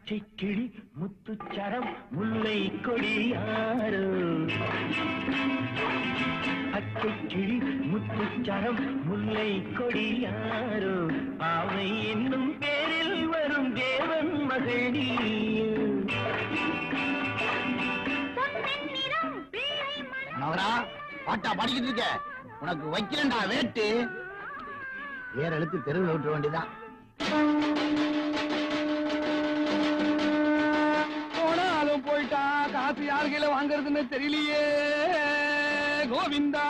பச்சை கிளி முத்துச்சரம் முல்லை கொடியாரோ பச்சை கிளி முத்துச்சரம் முல்லை கொடியாரோ பாவை என்னும் பேரில் வரும் தேவன் மகள் நீயோ. நவரா பாட்டா படிக்கிட்டு இருக்க உனக்கு வைக்கிறேன்டா வேட்டு வேற எழுத்து தெருவில் விட்டுற வேண்டியதான் போனாலும் போயிட்டா காசு யார் கையில வாங்குறதுன்னு தெரியலையே கோவிந்தா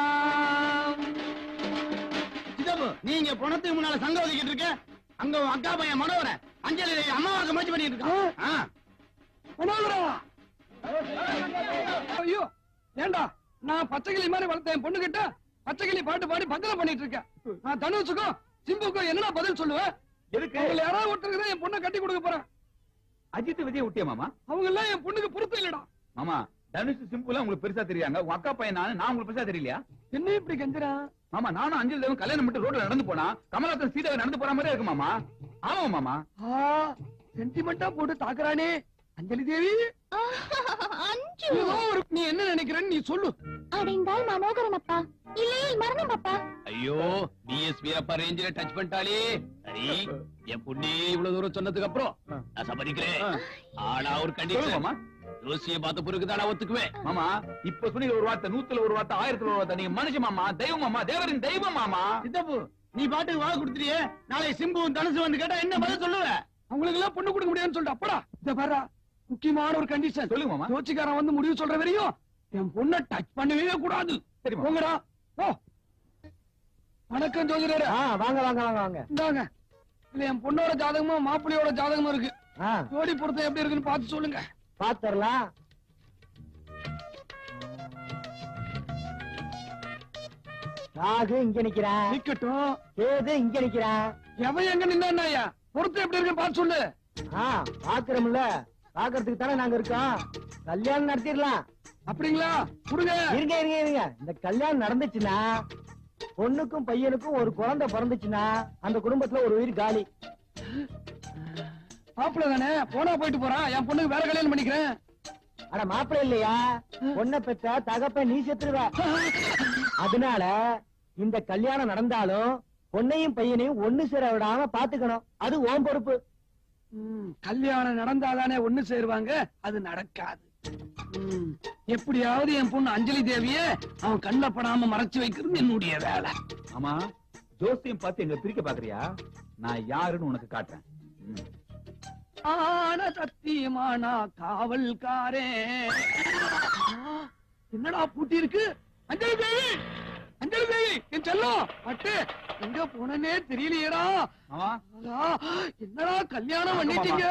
சிதம்பு நீங்க பணத்துக்கு முன்னால சங்கம் ஒதுக்கிட்டு இருக்க அங்க உன் அக்கா பையன் மனோகரன் அஞ்சலி அம்மாவுக்கு முயற்சி பண்ணிட்டு இருக்கான் ஆ. மனோகரா ஐயோ ஏண்டா நான் பச்சைக்கிளி மாதிரி வளர்த்தேன் பொண்ணு கிட்ட பச்சைக்கிளி பாட்டு பாடி பக்கல பண்ணிட்டு இருக்கேன் நான் தனுஷுக்கும் சிம்புக்கும் என்னடா பதில் சொல்லுவேன் எதுக்கு அவங்கள யாராவது ஒருத்தருக்கு தான் என் பொண்ணை கட்டி கொடுக்க போறேன் அஜித் விஜய் விட்டியா மாமா அவங்க எல்லாம் என் பொண்ணுக்கு பொறுப்பு இல்லடா மாமா தனுஷ் சிம்பிளா உங்களுக்கு பெருசா தெரியாங்க உங்க அக்கா பையன் நானு நான் உங்களுக்கு பெருசா தெரியலையா என்ன இப்படி கெஞ்சரா மாமா நானும் அஞ்சல் தேவன் கல்யாணம் மட்டும் ரோட்ல நடந்து போனா கமலாசன் சீதாவை நடந்து போற மாதிரி இருக்கு மாமா ஆமா மாமா சென்டிமெண்டா போட்டு தாக்குறானே அஞ்சலி தேவி அஞ்சு ஏதோ ஒரு நீ என்ன நினைக்கிறேன்னு நீ சொல்லு அடைந்தால் மனோகரன் அப்பா இல்லையே மரணம் அப்பா ஐயோ டிஎஸ்பி அப்பா ரேஞ்சில டச் பண்ணிட்டாலே சரி என் பொண்ணே இவ்வளவு தூரம் சொன்னதுக்கு அப்புறம் நான் சம்மதிக்கிறேன் ஆனா ஒரு சொல்லுங்க கண்டிஷன் மாமா ரோசிய பார்த்த பிறகு தான் நான் ஒத்துக்குவேன் மாமா இப்ப சொன்னீங்க ஒரு வார்த்தை நூத்துல ஒரு வார்த்தை ஆயிரத்துல ஒரு வார்த்தை நீங்க மனுஷன் மாமா தெய்வம் மாமா தேவரின் தெய்வம் மாமா சித்தப்பு நீ பாட்டுக்கு வாக்கு கொடுத்துறியே நாளை சிம்புவும் தனுசு வந்து கேட்டா என்ன பதில் சொல்லுவ அவங்களுக்கு எல்லாம் பொண்ணு கொடுக்க முடியாதுன்னு சொல்லிட்டு அப்படா இந்த பாரா முக்கியமான ஒரு கண்டிஷன் சொல்லுங்க மாமா ஜோச்சிக்காரன் வந்து முடிவு சொல்ற வரையும் என் பொண்ணை டச் பண்ணவே கூடாது சரி மாமா. போங்கடா போ வணக்கம் ஜோதிடரே வாங்க வாங்க வாங்க வாங்க இந்தாங்க இல்ல என் பொண்ணோட ஜாதகமும் மாப்பிள்ளையோட ஜாதகமும் இருக்கு ஜோடி பொருத்தம் எப்படி இருக்குன்னு பார்த்து சொல்லுங்க பாத்தரலாம் ராகு இங்க நிக்கிறான் நிக்கட்டும் கேது இங்க நிக்கிறான் எவன் எங்க நின்னா பொருத்தம் எப்படி இருக்குன்னு பார்த்து சொல்லு ஆ பாக்குறோம்ல பாக்குறதுக்கு தானே நாங்க இருக்கோம் கல்யாணம் நடத்திடலாம் அப்படிங்களா கொடுங்க இருங்க இருங்க இருங்க இந்த கல்யாணம் நடந்துச்சுன்னா பொண்ணுக்கும் பையனுக்கும் ஒரு குழந்தை பிறந்துச்சுன்னா அந்த குடும்பத்துல ஒரு உயிர் காலி மாப்பிள்ள தானே போனா போயிட்டு போறான் என் பொண்ணுக்கு வேற கல்யாணம் பண்ணிக்கிறேன் ஆனா மாப்பிள்ளை இல்லையா பொண்ணை பெத்த தகப்ப நீ செத்துருவ அதனால இந்த கல்யாணம் நடந்தாலும் பொண்ணையும் பையனையும் ஒண்ணு சேர விடாம பாத்துக்கணும் அது ஓம் பொறுப்பு ம், கல்யாணம் நடந்தாதானே ஒண்ணு சேருவாங்க அது நடக்காது ம், எப்படியாவது என் பொண்ணு அஞ்சலி தேவிய அவன் கண்ணுல படாம மறைச்சு வைக்கிறது என்னுடைய வேலை ஆமா ஜோசியம் பார்த்து எங்க பிரிக்க பாக்குறியா நான் யாருன்னு உனக்கு காட்டுறேன் ம். ஆன சத்தியமானா காவல்காரே ஆ, என்னடா பூட்டி இருக்கு அஞ்சலி தேவி அஞ்சலி தேவி என் செல்லம் பட்டு எங்க போனனே தெரியலையேடா ஆமா ஆ, என்னடா கல்யாணம் பண்ணிட்டீங்க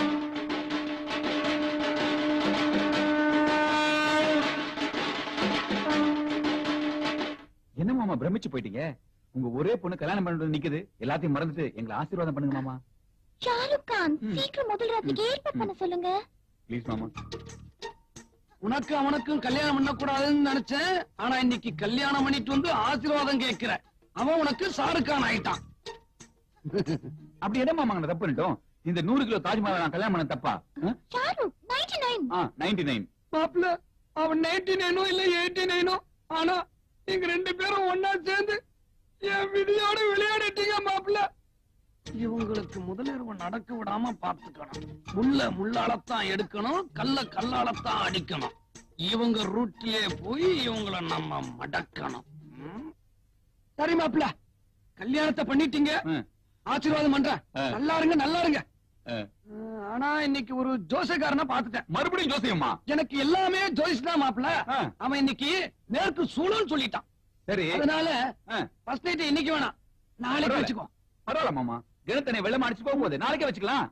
என்ன மாமா பிரமிச்சு போயிட்டீங்க உங்க ஒரே பொண்ணு கல்யாணம் பண்ணிட்டு நிக்குது எல்லாத்தையும் மறந்துட்டு எங்களை ஆசீர்வாதம் பண்ணுங்க மாமா ஷாருக் கான் சீக்கிரம் முதல் ராத்திரிக்கு ஏற்பாடு பண்ண சொல்லுங்க ப்ளீஸ் மாமா உனக்கு அவனுக்கும் கல்யாணம் பண்ணக்கூடாதுன்னு நினைச்சேன் ஆனா இன்னைக்கு கல்யாணம் பண்ணிட்டு வந்து ஆசீர்வாதம் கேட்கிற அவன் உனக்கு ஷாருக்கான் ஆயிட்டான் அப்படி என்ன மாமா நாங்க தப்பு பண்ணிட்டோம் இந்த நூறு கிலோ தாஜ்மஹால் நான் கல்யாணம் பண்ண தப்பா Shahrukh ninety nine ninety nine மாப்பிள்ள அவன் நைன்டி நைனோ இல்ல எயிட்டி நைனோ ஆனா நீங்க ரெண்டு பேரும் ஒன்னா சேர்ந்து என் விதியோட விளையாடிட்டீங்க மாப்பிள்ள இவங்களுக்கு முதலிரவு நடக்க விடாம பார்த்துக்கணும் முள்ள முள்ளாலத்தான் எடுக்கணும் கல்ல கல்லாலத்தான் அடிக்கணும் இவங்க ரூட்லயே போய் இவங்கள நம்ம மடக்கணும் ம்? சரி மாப்பிள்ள கல்யாணத்தை பண்ணிட்டீங்க ஆசீர்வாதம் பண்றேன் ஆ. நல்லா இருங்க நல்லா இருங்க அஹ், ஆ, ஆனா இன்னைக்கு ஒரு ஜோசியக்காரனை பாத்துட்டேன் மறுபடியும் ஜோசியம்மா எனக்கு எல்லாமே ஜோதிஷ் தான் மாப்பிள்ள ஆ. அவன் இன்னைக்கு மேற்கு சூழல் சொல்லிட்டான் சரி அதனால அஹ், ஃபர்ஸ்ட் நைட் இன்னைக்கு வேணாம் நாளைக்கு பரவாயில்ல. வச்சுக்கோ பரவாயில்ல மாமா கிணத்தனை வெள்ளம் அடிச்சு போகும்போது நாளைக்கே வச்சுக்கலாம்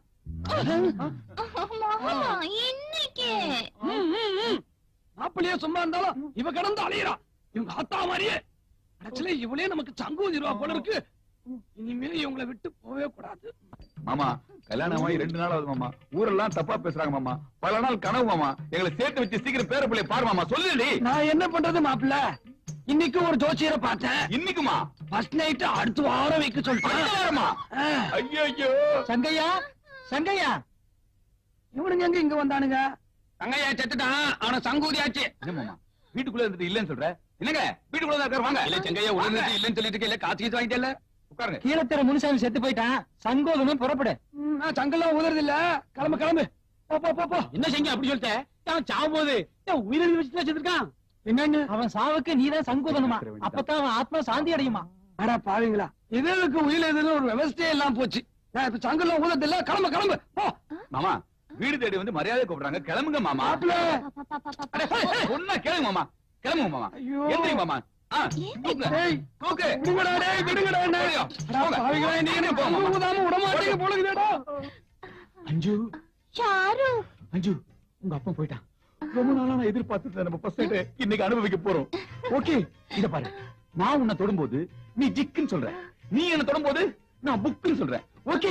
மாமா இன்னைக்கு ம், ம், ம். மாப்பிள்ளையே சும்மா இருந்தாலும் இவ கடந்து அலையிறா இவங்க ஆத்தா மாதிரியே கடைசியில இவளே நமக்கு சங்கு ஊதிருவா போல இருக்கு இனிமே இவங்களை விட்டு போவே கூடாது மாமா கல்யாணம் ஆகி ரெண்டு நாள் ஆகுது மாமா ஊரெல்லாம் தப்பா பேசுறாங்க மாமா பல நாள் கனவு மாமா எங்களை சேர்த்து வச்சு சீக்கிரம் பேர பிள்ளை பாரு மாமா சொல்லுடி நான் என்ன பண்றது மாப்பிள்ள இன்னைக்கு ஒரு ஜோசியரை பார்த்தேன் இன்னைக்குமா ஃபர்ஸ்ட் நைட் அடுத்த வாரம் வைக்க அடுத்த வாரமா? சொல்லிட்டேன் ஐயோ சங்கையா சங்கையா இவனுங்க எங்க இங்க வந்தானுங்க தங்கையா செத்துட்டான் அவன சங்கூதி ஆச்சு என்ன மாமா வீட்டுக்குள்ள இருந்துட்டு இல்லன்னு சொல்ற என்னங்க வீட்டுக்குள்ள தான் இருக்காரு வாங்க இல்ல செங்கையா உடனே இல்லன்னு சொல்லிட்டு இல்ல காசு கீச்சு வாங்கிட்டே உட்காருங்க கீழத்தர முனுசாமி செத்து போயிட்டான் சங்கோதமும் புறப்படு நான் சங்கெல்லாம் உதறது இல்ல கிளம்பு கிளம்பு போ போ போ போ என்ன செஞ்ச அப்படி சொல்லிட்ட அவன் சாவும் போது உயிரிழந்து வச்சுட்டு செத்துருக்கான் என்னன்னு அவன் சாவுக்கு நீதான் சங்கோதனமா அப்பதான் அவன் ஆத்மா சாந்தி அடையுமா அட பாவீங்களா இதற்கு உயிர் எதுன்னு ஒரு விவசாயம் எல்லாம் போச்சு நான் இப்ப சங்கெல்லாம் உதறது இல்ல கிளம்பு கிளம்பு போ மாமா வீடு தேடி வந்து மரியாதை கூப்பிடுறாங்க கிளம்புங்க மாமா மாப்பிள அடே, ஒண்ணா கிளம்புங்க மாமா கிளம்புங்க மாமா ஐயோ. எந்திரி மாமா ஆ, தூக்கு. டேய், தூக்கு. விடுங்கடா டேய் விடுங்கடா டேய். அடா போங்க. பாவிங்களா நீங்க என்ன போங்க, மாமா. ஊதாம விட மாட்டீங்க போலுங்கடா அஞ்சு யாரு அஞ்சு உங்க அப்பா போயிட்டான் ரொம்ப நாளா நான் எதிர்பார்த்துட்டு நம்ம ஃபர்ஸ்ட் நைட் இன்னைக்கு அனுபவிக்க போறோம் ஓகே இத பாரு நான் உன்னை தொடும்போது நீ ஜிக்குன்னு சொல்ற நீ என்ன தொடும்போது நான் புக்குன்னு சொல்றேன் ஓகே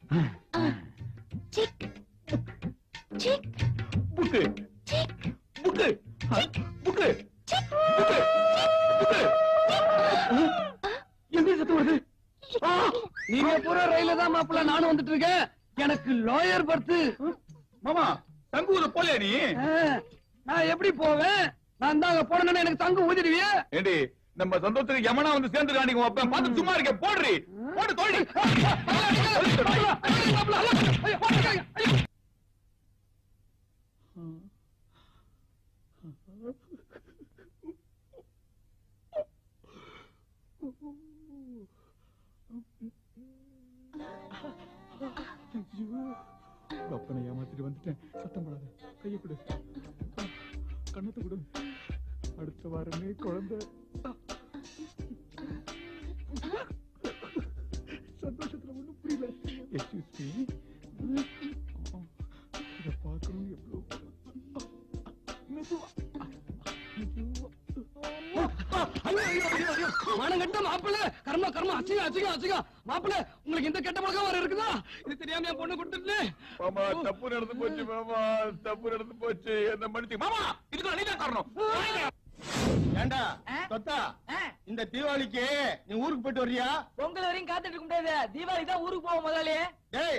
சிக் சிக் புக்கு சிக் புக்கு ஆ, புக்கு சிக் புக்கு புக்கு எங்க சத்தம் வருது ஆ, நீங்க பூரா ரயில தான் மாப்பிள்ள நானும் வந்துட்டு இருக்கேன் எனக்கு லாயர் பர்த்து மாமா தங்குவத போல நீ நான் எப்படி போவேன் நான் தான் அங்க போனேன்னு எனக்கு தங்க ஊதிடுவியே ஏண்டி நம்ம சந்தோஷத்துக்கு யமனா வந்து சேர்ந்து காணிக்கு அப்ப பார்த்து சும்மா இருக்க போடுறி போடு தோழி அப்பனை ஏமாத்திட்டு வந்துட்டேன் சத்தம் போடாத கையை கொடு கண்ணத்தை கொடு அடுத்த வாரமே குழந்தை சந்தோஷத்துல ஒண்ணும் புரியல எக்ஸ்கியூஸ் மீ இத பார்க்கணும் எவ்வளவு மெதுவா மெதுவா மனம் கட்ட மாப்பிள்ள கர்ம கர்ம அசிங்க அசிங்க அசிங்க மாப்பிள்ள உங்களுக்கு இந்த கெட்ட பழக்கம் வர இருக்குதா இது தெரியாம என் பொண்ணு கொடுத்துட்டு மாமா தப்பு நடந்து போச்சு மாமா தப்பு நடந்து போச்சு என்ன மன்னிச்சு மாமா இதுக்கு நீதான் காரணம் ஏண்டா தொத்தா இந்த தீபாவளிக்கு நீ ஊருக்கு போயிட்டு வர்றியா பொங்கல் வரையும் காத்துட்டு இருக்க முடியாது தீபாவளி தான் ஊருக்கு போவோம் முதலாளி டேய்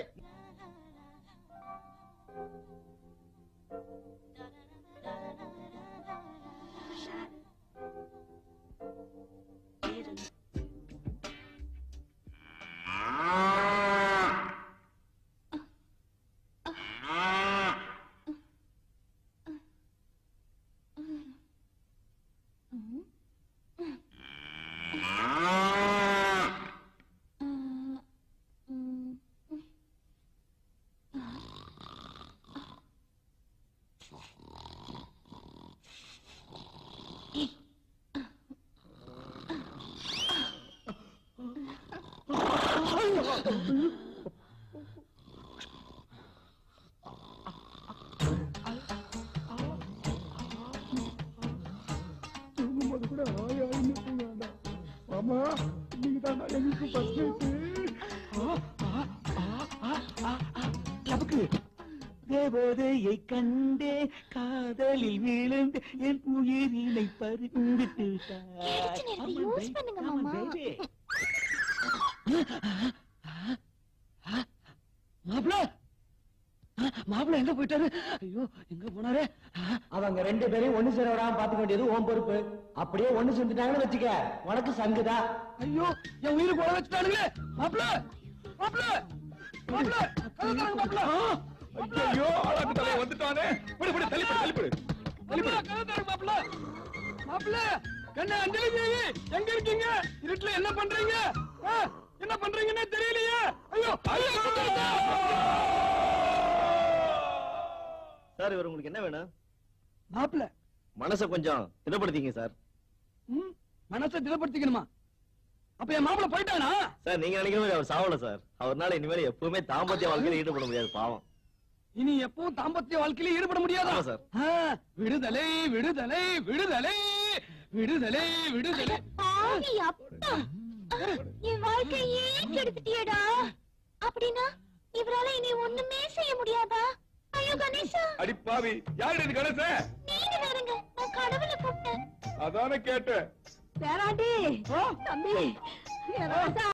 தூங்கும்போது கூட ஆய் ஆயின்னு தூங்காண்டா மாமா நீங்க தான் எங்களுக்கு ஃபர்ஸ்ட் நமக்கு தேவதையை கண்டே காதலில் விழுந்து என் உயிரினை பறிந்து கிடைச்ச நேரத்தை யூஸ் பண்ணுங்க மாமா மாப்பிள்ள மாப்பிள்ள எங்க போயிட்டாரு ஐயோ எங்க போனாரு அவங்க ரெண்டு பேரையும் ஒண்ணு சேர விடாம பாத்துக்க வேண்டியது உன் பொறுப்பு அப்படியே ஒண்ணு சேர்ந்துட்டாங்கன்னு வச்சுக்க உனக்கு சங்குதா ஐயோ என் உயிரை போட வச்சுட்டானுங்களே மாப்பிள்ள மாப்பிள்ள மாப்பிள்ள கதை திறங்க மாப்பிள்ள ஐயோ ஆளாக்கு தலைய வந்துட்டானே விடு விடு தள்ளிப்படு தள்ளிப்படு மாப்பிள்ள கதை திறங்க மாப்பிள்ள மாப்பிள்ள கண்ணே அஞ்சலி தேவி எங்க இருக்கீங்க இருட்டுல என்ன பண்றீங்க ஆ, என்ன பண்றீங்கன்னே தெரியலையே ஐயோ ஐயோ சுத்தம். சார் இவர் உங்களுக்கு என்ன வேணும் மாப்பிள்ள மனசை கொஞ்சம் திடப்படுத்திங்க சார் ம், மனசை திடப்படுத்திக்கணுமா அப்ப என் மாப்பிள்ள போயிட்டானா சார் நீங்க நினைக்கிற மாதிரி அவர் சாவல சார் அவர்னால இனிமேல் எப்பவுமே தாம்பத்திய வாழ்க்கையில ஈடுபட முடியாது பாவம் இனி எப்பவும் தாம்பத்திய வாழ்க்கையில ஈடுபட முடியாதா ஆமா சார். ஆ, விடுதலை விடுதலை விடுதலை விடுதலை விடுதலை பாவி அப்பா என் வாழ்க்கையே கெடுத்துட்டியடா அப்படின்னா இவரால இனி ஒண்ணுமே செய்ய முடியாதா ஐயோ கணேசா அடி பாவி யாரு இது கணேசன் நீங்க வேறங்க நான் கடவுளை கூப்பிட்டேன் அதானே கேட்டேன் பேராண்டி தம்பி என் ரோசா